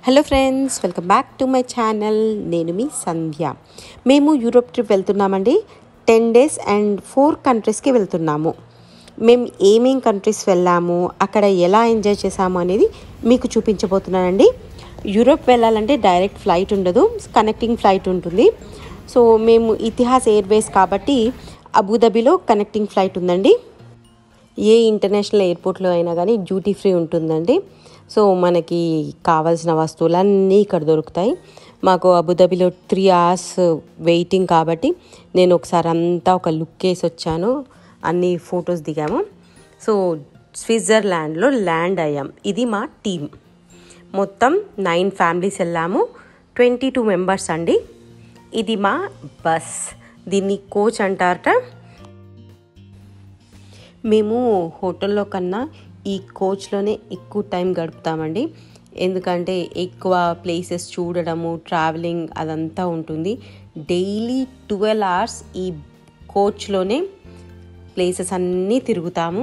Hello friends welcome back to my channel నేను మీ సంధ్య మేము యూరోప్ ట్రిప్ వెళ్తున్నామండి టెన్ డేస్ అండ్ ఫోర్ కంట్రీస్కి వెళ్తున్నాము మేము ఏమేం కంట్రీస్ వెళ్ళాము అక్కడ ఎలా ఎంజాయ్ చేసాము అనేది మీకు చూపించబోతున్నానండి యూరోప్ వెళ్ళాలంటే డైరెక్ట్ ఫ్లైట్ ఉండదు కనెక్టింగ్ ఫ్లైట్ ఉంటుంది సో మేము ఇతిహాస్ ఎయిర్వేస్ కాబట్టి అబుదాబిలో కనెక్టింగ్ ఫ్లైట్ ఉందండి ఏ ఇంటర్నేషనల్ ఎయిర్పోర్ట్లో అయినా కానీ డ్యూటీ ఫ్రీ ఉంటుందండి సో మనకి కావాల్సిన వస్తువులన్నీ ఇక్కడ దొరుకుతాయి మాకు అబుదాబిలో త్రీ అవర్స్ వెయిటింగ్ కాబట్టి నేను ఒకసారి అంతా ఒక లుక్ వేసి వచ్చాను అన్ని ఫొటోస్ దిగాము సో స్విట్జర్లాండ్లో ల్యాండ్ అయ్యాం ఇది మా టీం మొత్తం నైన్ ఫ్యామిలీస్ వెళ్ళాము ట్వంటీ టూ మెంబర్స్ అండి ఇది మా బస్ దీన్ని కోచ్ అంటారట మేము హోటల్లో కన్నా ఈ కోచ్లోనే ఎక్కువ టైం గడుపుతామండి ఎందుకంటే ఎక్కువ ప్లేసెస్ చూడడము ట్రావెలింగ్ అదంతా ఉంటుంది డైలీ ట్వెల్వ్ అవర్స్ ఈ కోచ్లోనే ప్లేసెస్ అన్నీ తిరుగుతాము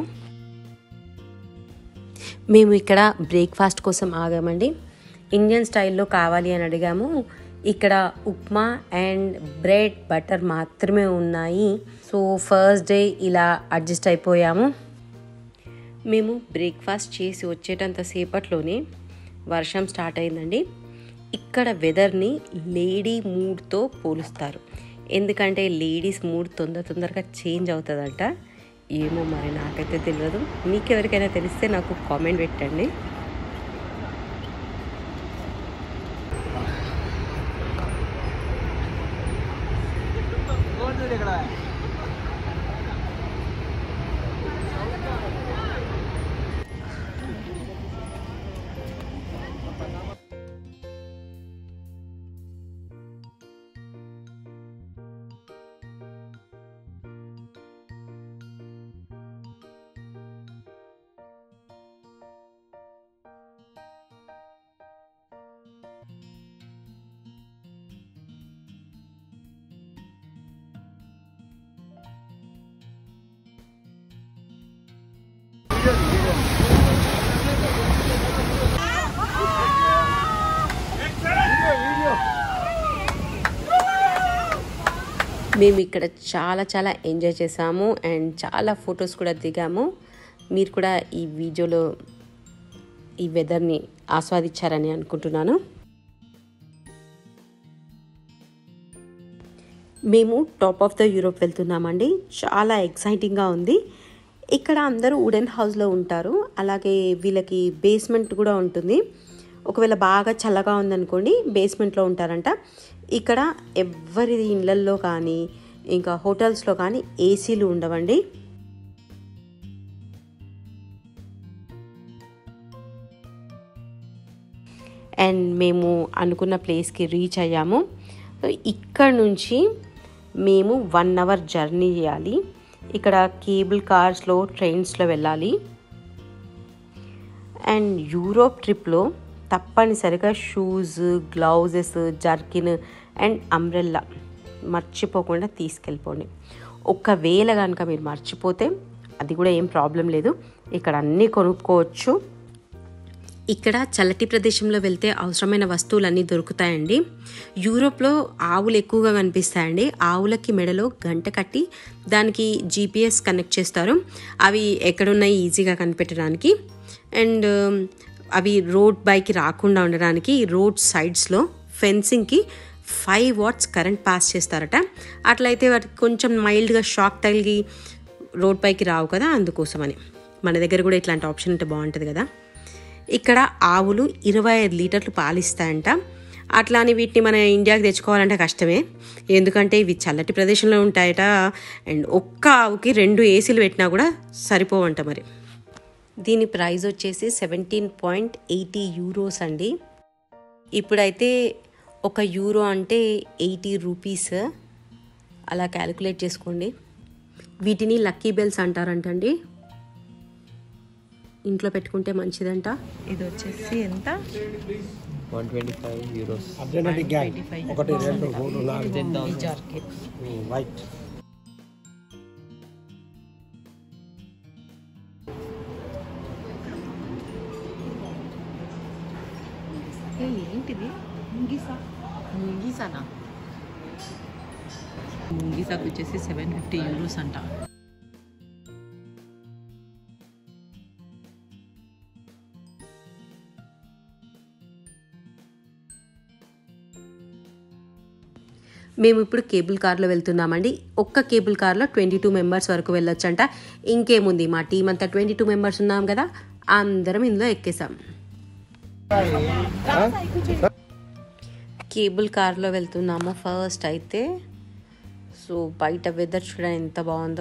మేము ఇక్కడ బ్రేక్ఫాస్ట్ కోసం ఆగామండి ఇండియన్ స్టైల్లో కావాలి అని అడిగాము ఇక్కడ ఉప్మా అండ్ బ్రెడ్ బటర్ మాత్రమే ఉన్నాయి సో ఫస్ట్ డే ఇలా అడ్జస్ట్ అయిపోయాము మేము బ్రేక్ఫాస్ట్ చేసి వచ్చేటంత సేపట్లోనే వర్షం స్టార్ట్ అయిందండి ఇక్కడ వెదర్ని లేడీ మూడ్తో పోలుస్తారు ఎందుకంటే లేడీస్ మూడ్ తొందర తొందరగా చేంజ్ అవుతుందంట ఏమో మరి నాకైతే తెలియదు మీకు ఎవరికైనా తెలిస్తే నాకు కామెంట్ పెట్టండి మేము ఇక్కడ చాలా చాలా ఎంజాయ్ చేసాము అండ్ చాలా ఫొటోస్ కూడా దిగాము మీరు కూడా ఈ వీడియోలో ఈ వెదర్ని ఆస్వాదించారని అనుకుంటున్నాను మేము టాప్ ఆఫ్ ద యూరోప్ వెళ్తున్నామండి చాలా ఎక్సైటింగ్గా ఉంది ఇక్కడ అందరూ వుడెన్ హౌస్లో ఉంటారు అలాగే వీళ్ళకి బేస్మెంట్ కూడా ఉంటుంది ఒకవేళ బాగా చల్లగా ఉందనుకోండి బేస్మెంట్లో ఉంటారంట ఇక్కడ ఎవరి ఇళ్ళల్లో కానీ ఇంకా హోటల్స్లో కానీ ఏసీలు ఉండవండి అండ్ మేము అనుకున్న ప్లేస్కి రీచ్ అయ్యాము ఇక్కడ నుంచి మేము వన్ అవర్ జర్నీ చేయాలి ఇక్కడ కేబుల్ కార్స్లో ట్రైన్స్లో వెళ్ళాలి అండ్ యూరోప్ ట్రిప్లో తప్పనిసరిగా shoes gloves jerkin and umbrella మర్చిపోకుండా తీసుకెళ్ళిపోండి ఒకవేళ కనుక మీరు మర్చిపోతే అది కూడా ఏం ప్రాబ్లం లేదు ఇక్కడ అన్నీ కొనుక్కోవచ్చు ఇక్కడ చల్లటి ప్రదేశంలో వెళ్తే అవసరమైన వస్తువులు అన్నీ దొరుకుతాయండి యూరోప్లో ఆవులు ఎక్కువగా కనిపిస్తాయండి ఆవులకి మెడలో గంట కట్టి దానికి జీపీఎస్ కనెక్ట్ చేస్తారు అవి ఎక్కడున్నాయి ఈజీగా కనిపెట్టడానికి అండ్ అవి రోడ్ బైక్ రాకుండా ఉండడానికి రోడ్ సైడ్స్లో ఫెన్సింగ్కి ఫైవ్ వాట్స్ కరెంట్ పాస్ చేస్తారట అట్లయితే వాటికి కొంచెం మైల్డ్గా షాక్ తగిలి రోడ్ పైకి రావు కదా అందుకోసమని మన దగ్గర కూడా ఇట్లాంటి ఆప్షన్ ఉంటే బాగుంటుంది కదా ఇక్కడ ఆవులు ఇరవై ఐదు లీటర్లు పాలిస్తాయంట అట్లా అని వీటిని మన ఇండియాకి తెచ్చుకోవాలంటే కష్టమే ఎందుకంటే ఇవి చల్లటి ప్రదేశంలో ఉంటాయట అండ్ ఒక్క ఆవుకి రెండు ఏసీలు పెట్టినా కూడా సరిపోవంట మరి దీని ప్రైస్ వచ్చేసి సెవెంటీన్ పాయింట్ ఎయిటీ యూరోస్ అండి ఇప్పుడైతే ఒక యూరో అంటే ఎయిటీ రూపీస్ అలా క్యాలిక్యులేట్ చేసుకోండి వీటిని లక్కీ బెల్స్ అంటారంటండి ఇంట్లో పెట్టుకుంటే మంచిదంట ఇది వచ్చేసి ఎంత వన్ ట్వంటీ ఫైవ్ యూరోస్ అర్జెంట్ గ్యాంగ్ ఒకటి రెండు మూడు నాలుగు వైట్ ఏంటిది ముంగీసా ముంగీసానా ముంగీసాకు వచ్చేసి సెవెన్ ఫిఫ్టీ యూరోస్ అంట మేము ఇప్పుడు కేబుల్ కార్లో వెళ్తున్నామండి ఒక్క కేబుల్ కార్లో ట్వంటీ టూ మెంబర్స్ వరకు వెళ్ళొచ్చంట ఇంకేముంది మా టీం అంతా ట్వంటీ టూ మెంబర్స్ ఉన్నాం కదా అందరం ఇందులో ఎక్కేసాం కేబుల్ కార్లో వెళ్తున్నాము ఫస్ట్ అయితే సో బయట వెదర్ చూడండి ఎంత బాగుందో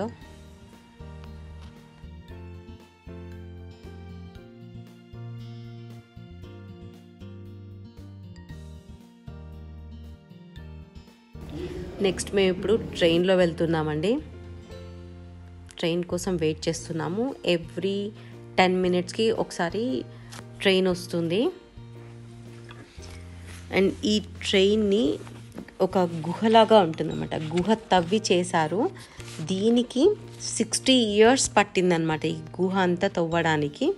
నెక్స్ట్ మేము ఇప్పుడు ట్రైన్లో వెళ్తున్నామండి ట్రైన్ కోసం వెయిట్ చేస్తున్నాము ఎవ్రీ టెన్ మినిట్స్కి ఒకసారి ట్రైన్ వస్తుంది అండ్ ఈ ట్రైన్ని ఒక గుహలాగా ఉంటుందన్నమాట గుహ తవ్వి చేశారు దీనికి సిక్స్టీ ఇయర్స్ పట్టిందనమాట ఈ గుహ అంతా తవ్వడానికి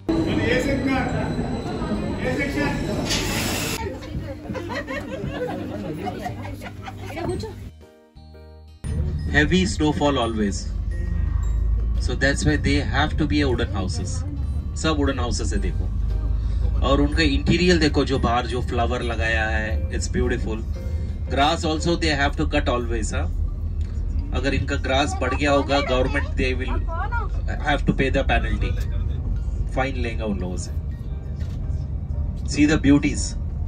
heavy snowfall always. So that's why they have to be a wooden houses. सब वुडन हाउसेस है देखो और उनका इंटीरियर देखो जो बाहर जो फ्लावर लगाया है it's beautiful grass also they have to cut always हाँ अगर इनका ग्रास बढ़ गया होगा government they will have to pay the penalty fine लेंगे उन लोगों से सी द ब्यूटीज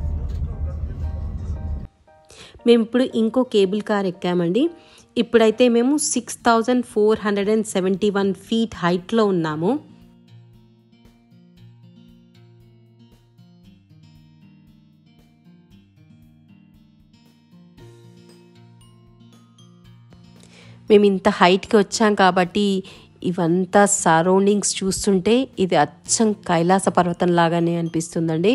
మేము ఇప్పుడు ఇంకో కేబుల్ కార్ ఎక్కామండి ఇప్పుడైతే మేము six thousand four hundred and seventy one feet హైట్లో ఉన్నాము మేము ఇంత హైట్కి వచ్చాం కాబట్టి ఇవంతా సరౌండింగ్స్ చూస్తుంటే ఇది అచ్చం కైలాస పర్వతం లాగానే అనిపిస్తుందండి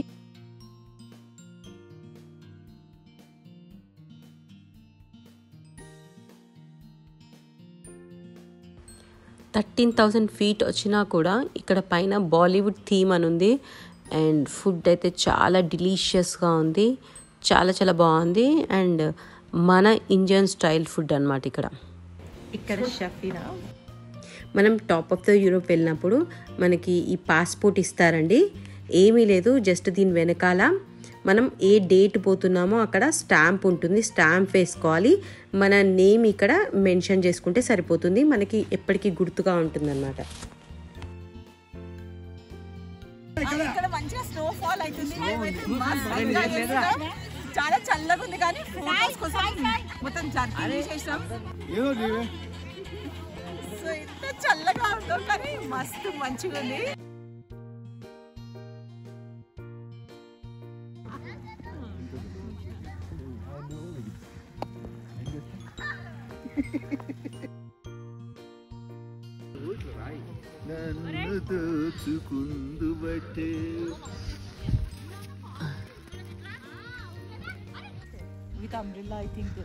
థర్టీన్ థౌజండ్ ఫీట్ వచ్చినా కూడా ఇక్కడ పైన బాలీవుడ్ థీమ్ అని ఉంది అండ్ ఫుడ్ అయితే చాలా డిలీషియస్గా ఉంది చాలా చాలా బాగుంది అండ్ మన ఇండియన్ స్టైల్ ఫుడ్ అన్నమాట ఇక్కడ ఇక్కడ షఫీనా మనం టాప్ ఆఫ్ ద యూరోప్ వెళ్ళినప్పుడు మనకి ఈ పాస్పోర్ట్ ఇస్తారండి ఏమీ లేదు జస్ట్ దీని వెనకాల మనం ఏ డేట్ పోతున్నామో అక్కడ స్టాంప్ ఉంటుంది స్టాంప్ వేసుకోవాలి మన నేమ్ ఇక్కడ మెన్షన్ చేసుకుంటే సరిపోతుంది మనకి ఎప్పటికీ గుర్తుగా ఉంటుందన్నమాట ఇక్కడ మంచిగా స్నో ఫాల్ అవుతుంది మేమైతే మస్తు enjoy చేస్తున్నాం. చాలా చల్లగా ఉంది కానీ ఫోటోస్ కోసం మొత్తం జర్నీ చేసాం సో ఎంత చల్లగా ఉందో కానీ మస్తు మంచిగా ఉంది నన్ను దోచుకుందు బట్టే విత్ అంబ్రిల్లా ఐ థింక్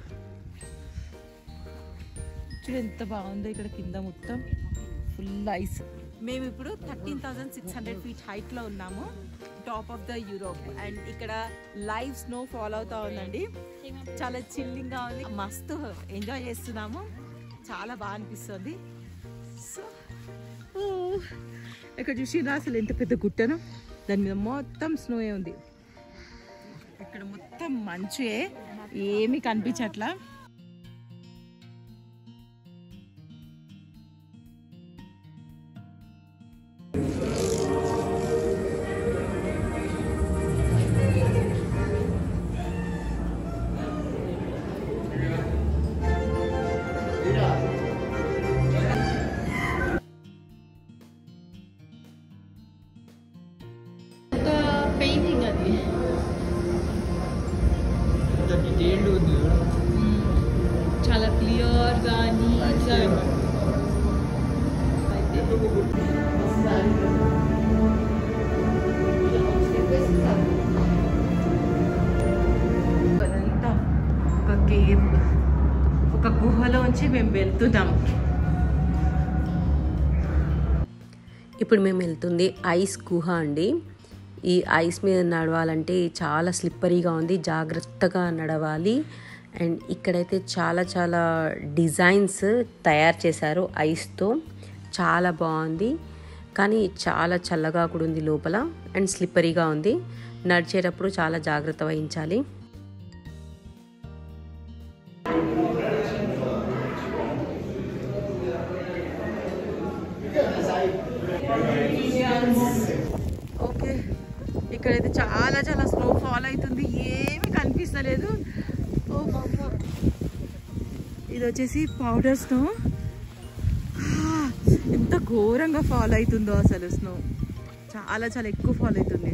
చూడు ఎంత బాగుందో ఇక్కడ కింద మొత్తం ఫుల్ ఐస్ మేము ఇప్పుడు thirteen thousand six hundred feet height లో ఉన్నాము top of the Europe and ఇక్కడ లైవ్ స్నో ఫాల్ అవుతా ఉందండి చాలా చిల్లింగ్ గా ఉంది మస్తు ఎంజాయ్ చేస్తున్నాము చాలా బాగా అనిపిస్తుంది సో ఇక్కడ చూసినా అసలు ఎంత పెద్ద గుట్టను దాని మీద మొత్తం స్నోయే ఉంది ఇక్కడ మొత్తం మంచే ఏమీ కనిపించట్లా పెయింటింగ్ అది డీటెయిల్డ్ ఉంది చూడు. చాలా క్లియర్గా నీట్గా అదంతా ఒక కేవ్ ఒక గుహలోంచి మేము వెళ్తున్నాం ఇప్పుడు మేము వెళ్తుంది ఐస్ గుహ అండి ఈ ఐస్ మీద నడవాలంటే చాలా స్లిప్పరీగా ఉంది జాగ్రత్తగా నడవాలి అండ్ ఇక్కడైతే చాలా చాలా డిజైన్స్ తయారు చేశారు ఐస్తో చాలా బాగుంది కానీ చాలా చల్లగా కూడా ఉంది లోపల అండ్ స్లిప్పరీగా ఉంది నడిచేటప్పుడు చాలా జాగ్రత్త వహించాలి ఓకే ఇక్కడైతే చాలా చాలా స్నో ఫాల్ అవుతుంది ఏమీ కనిపిస్తలేదు ఓ బాబా ఇది వచ్చేసి పౌడర్ స్నో ఎంత ఘోరంగా ఫాల్ అవుతుందో అసలు స్నో చాలా చాలా ఎక్కువ ఫాల్ అవుతుంది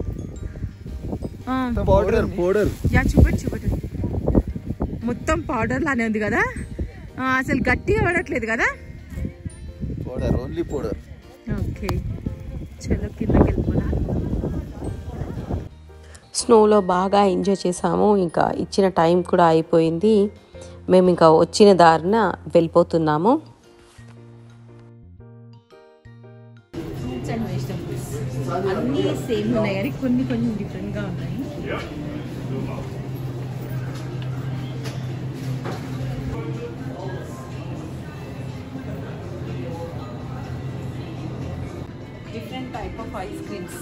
ఆ, పౌడర్ పౌడర్ యా చూపెట్టు చూపెట్టు మొత్తం పౌడర్ లానే ఉంది కదా ఆ, అసలు గట్టిగా పడట్లేదు కదా పౌడర్ ఓన్లీ పౌడర్ ఓకే చలో కిందకి వెళ్ళిపోదా స్నోలో బాగా ఎంజాయ్ చేసాము ఇంకా ఇచ్చిన టైం కూడా అయిపోయింది మేము ఇంకా వచ్చిన దారిన వెళ్ళిపోతున్నాము ఫ్రూట్స్ అండ్ వెజిటబుల్స్ అన్నీ సేమ్ ఉన్నాయి కానీ కొన్ని కొన్ని డిఫరెంట్గా ఉన్నాయి different type of ice creams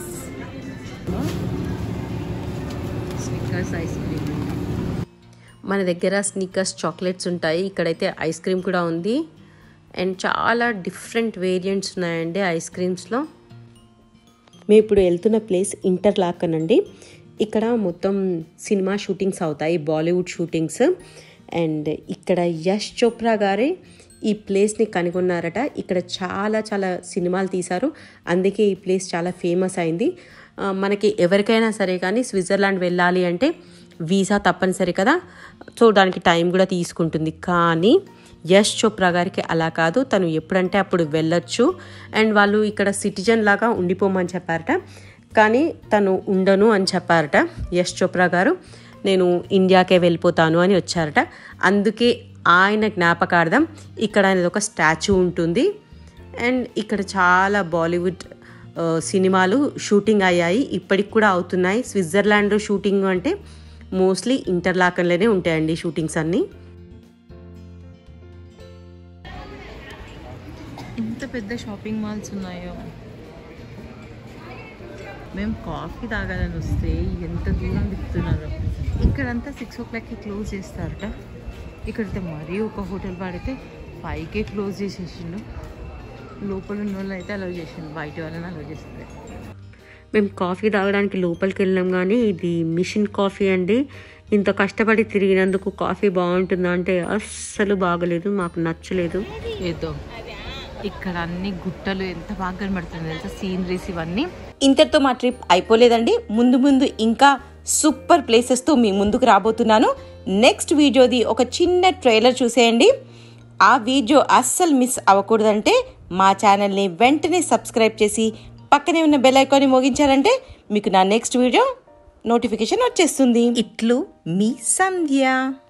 Snickers ice cream మన దగ్గర స్నీకర్స్ చాక్లెట్స్ ఉంటాయి ఇక్కడైతే ఐస్ క్రీమ్ కూడా ఉంది అండ్ చాలా డిఫరెంట్ వేరియంట్స్ ఉన్నాయండి ఐస్ క్రీమ్స్లో మేము ఇప్పుడు వెళ్తున్న ప్లేస్ ఇంటర్లాకన్ అండి ఇక్కడ మొత్తం సినిమా షూటింగ్స్ అవుతాయి బాలీవుడ్ షూటింగ్స్ అండ్ ఇక్కడ యష్ చోప్రా గారే ఈ ప్లేస్ని కనుగొన్నారట ఇక్కడ చాలా చాలా సినిమాలు తీశారు అందుకే ఈ ప్లేస్ చాలా ఫేమస్ అయింది ఆ, మనకి ఎవరికైనా సరే కానీ స్విట్జర్లాండ్ వెళ్ళాలి అంటే వీసా తప్పనిసరి కదా సో దానికి టైం కూడా తీసుకుంటుంది కానీ యష్ చోప్రా గారికి అలా కాదు తను ఎప్పుడంటే అప్పుడు వెళ్ళొచ్చు అండ్ వాళ్ళు ఇక్కడ సిటిజన్ లాగా ఉండిపోమని చెప్పారట కానీ తను ఉండను అని చెప్పారట యష్ చోప్రా గారు నేను ఇండియాకే వెళ్ళిపోతాను అని వచ్చారట అందుకే ఆయన జ్ఞాపకార్థం ఇక్కడ అనేది ఒక స్టాచ్యూ ఉంటుంది అండ్ ఇక్కడ చాలా బాలీవుడ్ ఆ, సినిమాలు షూటింగ్ అయ్యాయి ఇప్పటికి కూడా అవుతున్నాయి స్విట్జర్లాండ్లో షూటింగ్ అంటే మోస్ట్లీ ఇంటర్లాకన్లోనే ఉంటాయండి షూటింగ్స్ అన్నీ ఎంత పెద్ద షాపింగ్ మాల్స్ ఉన్నాయో మేము కాఫీ తాగాలని వస్తే ఎంత దూరం తిప్పుతున్నారు ఇక్కడంతా సిక్స్ ఓ క్లాక్కి క్లోజ్ చేస్తారట ఇక్కడైతే మరీ ఒక హోటల్ వాడైతే ఫైవ్కే క్లోజ్ చేసేసిండు లోపల ఉన్న వాళ్ళు అయితే అలౌ చేసిండు బయట వాళ్ళని అలౌ చేస్తుంది మేము కాఫీ తాగడానికి లోపలికి వెళ్ళాం కానీ ఇది మిషన్ కాఫీ అండి ఇంత కష్టపడి తిరిగినందుకు కాఫీ బాగుంటుందా అంటే అస్సలు బాగలేదు మాకు నచ్చలేదు ఏదో ఇక్కడ అన్ని గుట్టలు ఎంత బాగా కనబడుతుంది తెలుసా సీనరీస్ ఇవన్నీ ఇంతటితో మా ట్రిప్ అయిపోలేదండి ముందు ముందు ఇంకా సూపర్ ప్లేసెస్తో మీ ముందుకు రాబోతున్నాను నెక్స్ట్ వీడియోది ఒక చిన్న ట్రైలర్ చూసేయండి ఆ వీడియో అస్సలు మిస్ అవ్వకూడదంటే మా ఛానల్ని వెంటనే సబ్స్క్రైబ్ చేసి పక్కనే ఉన్న బెల్ ఐకాన్ని మోగించారంటే మీకు నా నెక్స్ట్ వీడియో నోటిఫికేషన్ వచ్చేస్తుంది ఇట్లు మీ సంధ్య